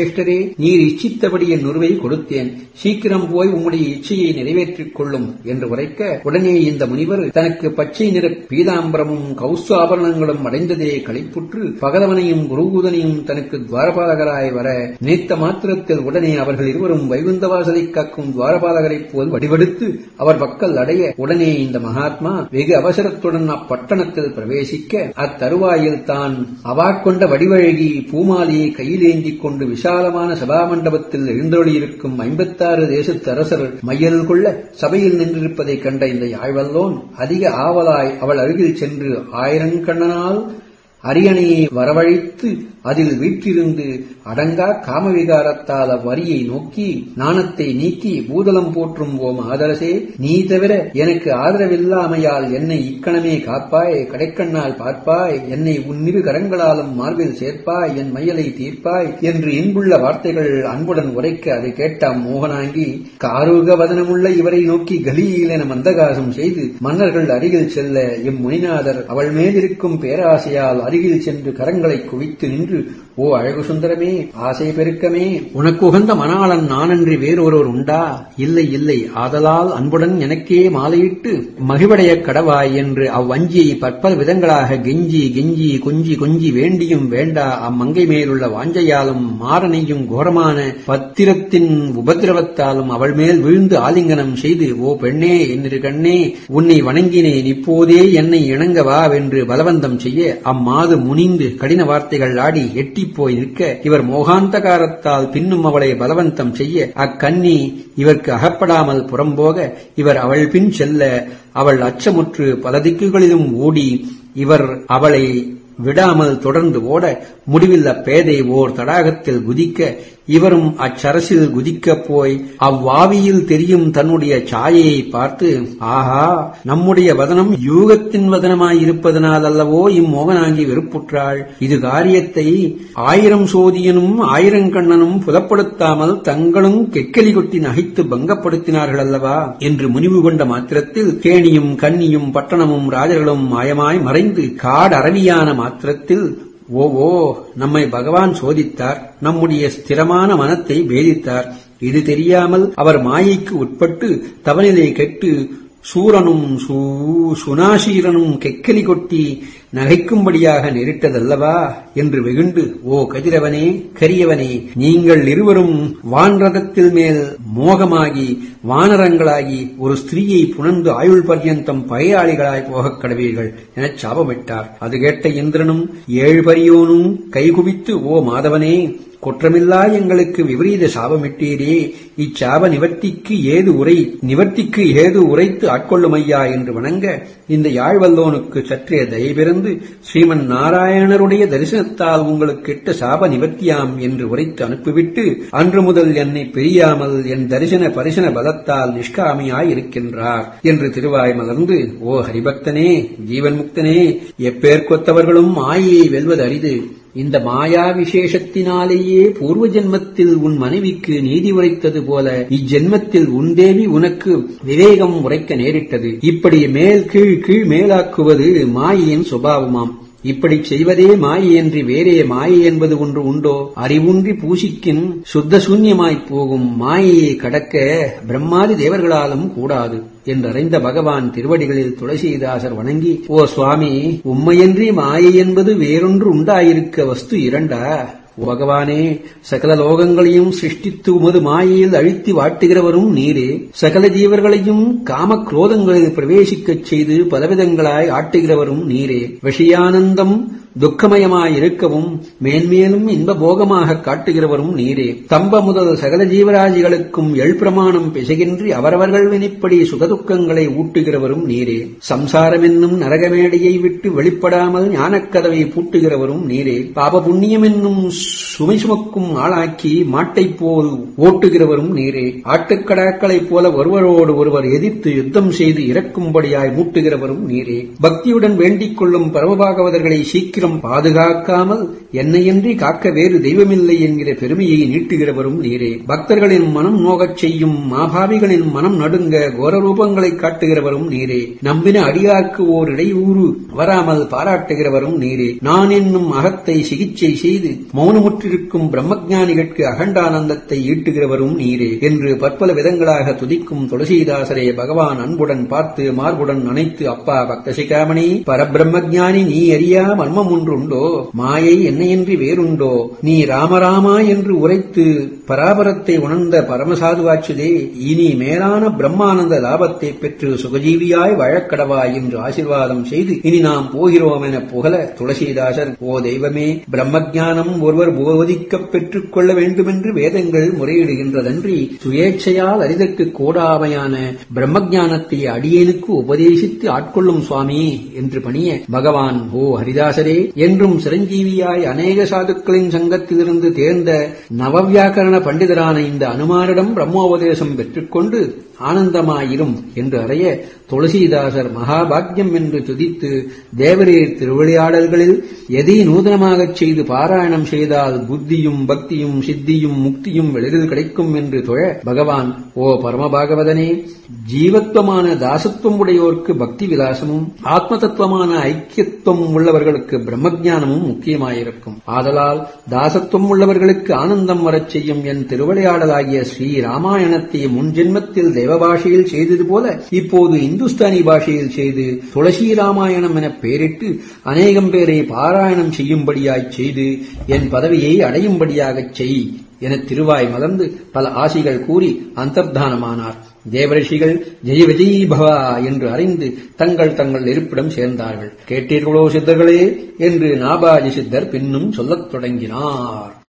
நீர் இச்சித்தபடி என் உருவை கொடுத்தேன் சீக்கிரம் போய் உம்முடைய இச்சையை நிறைவேற்றிக் கொள்ளும் என்று உரைக்க உடனே இந்த முனிவர் தனக்கு பச்சை நிற பீதாம்பரமும் கௌச ஆபரணங்களும் அடைந்ததே களிப்புற்று பகலவனையும் குருகூதனையும் தனக்கு துவாரபாலகராய் வர நினைத்த மாத்திரத்தில் உடனே அவர்கள் இருவரும் வைகுந்த வாசலை காக்கும் துவாரபாலகரைப் போல் வடிவெடுத்து அவர் பக்கல் அடைய உடனே இந்த மகாத்மா வெகு அவசரத்துடன் அப்பட்டணத்தில் பிரவேசிக்க அத்தருவாயில் தான் அவாக்கொண்ட வடிவழகி பூமாலையை கையில் ஏந்திக் கொண்டு விசாலமான சபாமண்டபத்தில் எழுந்தொழியிருக்கும் ஐம்பத்தாறு தேசத்து அரசர் மையல் கொள்ள சபையில் நின்றிருப்பதைக் கண்ட இந்த யாழ்வல்லோன் அதிக ஆவலாய் அவள் அருகில் சென்று ஆயிரங்கண்ணனால் அரியணையை வரவழைத்து அதில் வீற்றிருந்து அடங்கா காமவிகாரத்தால் அவ்வரியை நோக்கி நாணத்தை நீக்கி பூதலம் போற்றும் ஓம் ஆதரசே நீ தவிர எனக்கு ஆதரவில்லாமையால் என்னை இக்கணமே காப்பாய் கடைக்கண்ணால் பார்ப்பாய் என்னை உன்னிரு கரங்களாலும் மார்பில் சேர்ப்பாய் என் மையலை தீர்ப்பாய் என்று இன்புள்ள வார்த்தைகள் அன்புடன் உரைக்க அதை கேட்டாம் மோகனாங்கி காரூக வதனமுள்ள இவரை நோக்கி கலீல் என மந்தகாசம் செய்து மன்னர்கள் அருகில் செல்ல இம்முனிநாதர் அவள் மேலிருக்கும் பேராசையால் அருகில் சென்று கரங்களை குவித்து நின்று ஓ அழகு சுந்தரமே ஆசை பெருக்கமே உனக்கு உகந்த மணாளன் நானன்றி வேறொருவர் உண்டா இல்லை இல்லை ஆதலால் அன்புடன் எனக்கே மாலையிட்டு மகிழ்வடைய கடவாய் என்று அவ்வஞ்சியை பற்பல விதங்களாக கெஞ்சி கெஞ்சி கொஞ்சி கொஞ்சி வேண்டியும் வேண்டா அம்மங்கை மேலுள்ள வாஞ்சையாலும் மாறனையும் கோரமான பத்திரத்தின் உபதிரவத்தாலும் அவள் மேல் விழுந்து ஆலிங்கனம் செய்து ஓ பெண்ணே என்னிரு கண்ணே உன்னை வணங்கினேன் இப்போதே என்னை இணங்க வா என்று பலவந்தம் செய்ய அம்மாது முனிந்து கடின வார்த்தைகள் ஆடி எட்டி போய் நிற்க இவர் மோகாந்தகாரத்தால் பின்னும் அவளை பலவந்தம் செய்ய அக்கன்னி இவருக்கு அகப்படாமல் புறம்போக இவர் அவள் பின் செல்ல அவள் அச்சமுற்று பல திக்குகளிலும் ஓடி இவர் அவளை விடாமல் தொடர்ந்து ஓட முடிவில் அப்பேதை ஓர் தடாகத்தில் குதிக்க இவரும் அச்சரசில் குதிக்கப் போய் அவ்வாவியில் தெரியும் தன்னுடைய சாயையை பார்த்து ஆஹா நம்முடைய வதனம் யூகத்தின் வதனமாயிருப்பதனால் அல்லவோ இம்மோகனாங்கி வெறுப்புற்றாள் இது காரியத்தை ஆயிரம் சோதியனும் ஆயிரங்கண்ணனும் புலப்படுத்தாமல் தங்களும் கெக்கலி கொட்டி நகைத்து பங்கப்படுத்தினார்கள் அல்லவா என்று முனிவு கொண்ட மாத்திரத்தில் கேணியும் கன்னியும் பட்டணமும் ராஜர்களும் மாயமாய் மறைந்து காடரவியான மாத்திரத்தில் ஓ ஓ நம்மை பகவான் சோதித்தார் நம்முடைய ஸ்திரமான மனத்தை பேதித்தார் இது தெரியாமல் அவர் மாயைக்கு உட்பட்டு தவநிலை கெட்டு சூரனும் சுனாசீரனும் கெக்கலி கொட்டி நகைக்கும்படியாக நேரிட்டதல்லவா என்று வெகுண்டு ஓ கதிரவனே கரியவனே நீங்கள் இருவரும் வான்ரதத்தில் மேல் மோகமாகி வானரங்களாகி ஒரு ஸ்திரீயை புணர்ந்து ஆயுள் பர்யந்தம் பகையாளிகளாய் போகக் கடவீர்கள் எனச் சாபமிட்டார் அது கேட்ட இந்திரனும் ஏழு பரியோனும் கைகுவித்து ஓ மாதவனே குற்றமில்லா எங்களுக்கு விபரீத சாபமிட்டீரே இச்சாப நிவர்த்திக்கு ஏது உரை நிவர்த்திக்கு ஏது உரைத்து ஆட்கொள்ளுமையா என்று வணங்க இந்த யாழ்வல்லோனுக்கு சற்றே தயபிறந்து ஸ்ரீமன் நாராயணருடைய தரிசனத்தால் உங்களுக்கு இட்ட சாப நிவர்த்தியாம் என்று உரைத்து அனுப்பிவிட்டு அன்று முதல் என்னை பிரியாமல் என் தரிசன பரிசன பலத்தால் நிஷ்காமியாய் இருக்கின்றார் என்று திருவாய் மலர்ந்து ஓ ஹரிபக்தனே ஜீவன் முக்தனே எப்பேர்க்கொத்தவர்களும் மாயையை வெல்வது அரிது இந்த மாயா விசேஷத்தினாலேயே பூர்வ ஜென்மத்தில் உன் மனைவிக்கு நீதி உரைத்தது போல இஜென்மத்தில் உன் தேவி உனக்கு விவேகம் உரைக்க நேரிட்டது இப்படி மேல் கீழ் கீழ் மேலாக்குவது மாயையின் சுபாவமாம் இப்படி செய்வதே மாயை என்று வேறே மாயை என்பது ஒன்று உண்டோ அறிவுன்றி பூசிக்கின் சுத்த சூன்யமாய்ப் போகும் மாயையை கடக்க பிரம்மாதி தேவர்களாலும் கூடாது என்றறிந்த பகவான் திருவடிகளில் துளசிதாசர் வணங்கி ஓ சுவாமி உம்மையன்றி மாயை என்பது வேறொன்று உண்டாயிருக்க வஸ்து இரண்டா பகவானே சகல லோகங்களையும் சிருஷ்டித்து உமது மாயையில் அழித்து வாட்டுகிறவரும் நீரே சகல ஜீவர்களையும் காம குரோதங்களில் பிரவேசிக்கச் செய்து பலவிதங்களாய் ஆட்டுகிறவரும் நீரே விஷயானந்தம் துக்கமயமாயிருக்கவும் மேன்மேலும் இன்ப போகமாக காட்டுகிறவரும் நீரே தம்ப முதல் சகல ஜீவராசிகளுக்கும் எழுப்பிரமாணம் பிசகின்றி அவரவர்கள் வினிப்படி சுகதுக்கங்களை ஊட்டுகிறவரும் நீரே சம்சாரம் என்னும் நரகமேடையை விட்டு வெளிப்படாமல் ஞானக்கதவை பூட்டுகிறவரும் நீரே பாப புண்ணியம் என்னும் சுமை சுமக்கும் ஆளாக்கி மாட்டைப் போல் ஓட்டுகிறவரும் நீரே ஆட்டுக்கடாக்களைப் போல ஒருவரோடு ஒருவர் எதிர்த்து யுத்தம் செய்து இறக்கும்படியாய் மூட்டுகிறவரும் நீரே பக்தியுடன் வேண்டிக் கொள்ளும் பரமபாகவதர்களை சீக்கிரம் சரித்திரம் பாதுகாக்காமல் என்னையன்றி காக்க வேறு தெய்வமில்லை என்கிற பெருமையை நீட்டுகிறவரும் நீரே பக்தர்களின் மனம் நோகச் செய்யும் மாபாவிகளின் மனம் நடுங்க கோர ரூபங்களை காட்டுகிறவரும் நீரே நம்பின அடியார்க்கு ஓர் இடையூறு வராமல் பாராட்டுகிறவரும் நீரே நான் என்னும் அகத்தை சிகிச்சை செய்து மௌனமுற்றிருக்கும் பிரம்மஞானிகளுக்கு அகண்டானந்தத்தை ஈட்டுகிறவரும் நீரே என்று பற்பல விதங்களாக துதிக்கும் துளசிதாசரே பகவான் அன்புடன் பார்த்து மார்புடன் அணைத்து அப்பா பக்தசிகாமணி பரபிரம்மஞானி நீ அறியா மர்மம் ஒன்றுண்டோ மாயை என்னையின்றி வேறுண்டோ நீ ராமராமா என்று உரைத்து பராபரத்தை உணர்ந்த பரமசாதுவாச்சுதே இனி மேலான பிரம்மானந்த லாபத்தை பெற்று சுகஜீவியாய் வழக்கடவாய் என்று ஆசிர்வாதம் செய்து இனி நாம் போகிறோம் என புகழ துளசிதாசர் ஓ தெய்வமே பிரம்மஜானம் ஒருவர் போதிக்கப் பெற்றுக் கொள்ள வேண்டுமென்று வேதங்கள் முறையிடுகின்றதன்றி சுயேட்சையால் அறிதற்கு கோடாமையான பிரம்மஜானத்தை அடியேனுக்கு உபதேசித்து ஆட்கொள்ளும் சுவாமி என்று பணிய பகவான் ஓ ஹரிதாசரே என்றும் சிரஞ்சீவியாய் அநேக சாதுக்களின் சங்கத்திலிருந்து தேர்ந்த நவவியாக்கரண பண்டிதரான இந்த அனுமாரிடம் பிரம்மோபதேசம் பெற்றுக்கொண்டு ஆனந்தமாயிரும் என்று அறைய துளசிதாசர் மகாபாக்கியம் என்று துதித்து தேவரீர் திருவிளையாடல்களில் எதை நூதனமாகச் செய்து பாராயணம் செய்தால் புத்தியும் பக்தியும் சித்தியும் முக்தியும் எளிதில் கிடைக்கும் என்று தொழ பகவான் ஓ பரமபாகவதனே ஜீவத்துவமான தாசத்துவம் உடையோர்க்கு பக்தி விலாசமும் ஆத்ம தத்துவமான ஐக்கியத்துவம் உள்ளவர்களுக்கு பிரம்மஜானமும் முக்கியமாயிருக்கும் ஆதலால் தாசத்துவம் உள்ளவர்களுக்கு ஆனந்தம் வரச் செய்யும் என் திருவிளையாடலாகிய ஸ்ரீ ராமாயணத்தை முன்ஜென்மத்தில் தேவ பாஷையில் செய்தது போல இப்போது இந்துஸ்தானி பாஷையில் செய்து துளசி ராமாயணம் என பெயரிட்டு அநேகம் பேரை பாராயணம் செய்யும்படியாய்ச் செய்து என் பதவியை அடையும்படியாகச் செய் என திருவாய் மலர்ந்து பல ஆசிகள் கூறி அந்தர்தானமானார் தேவரிஷிகள் ஜெய விஜயி பவா என்று அறிந்து தங்கள் தங்கள் இருப்பிடம் சேர்ந்தார்கள் கேட்டீர்களோ சித்தர்களே என்று நாபாஜி சித்தர் பின்னும் சொல்லத் தொடங்கினார்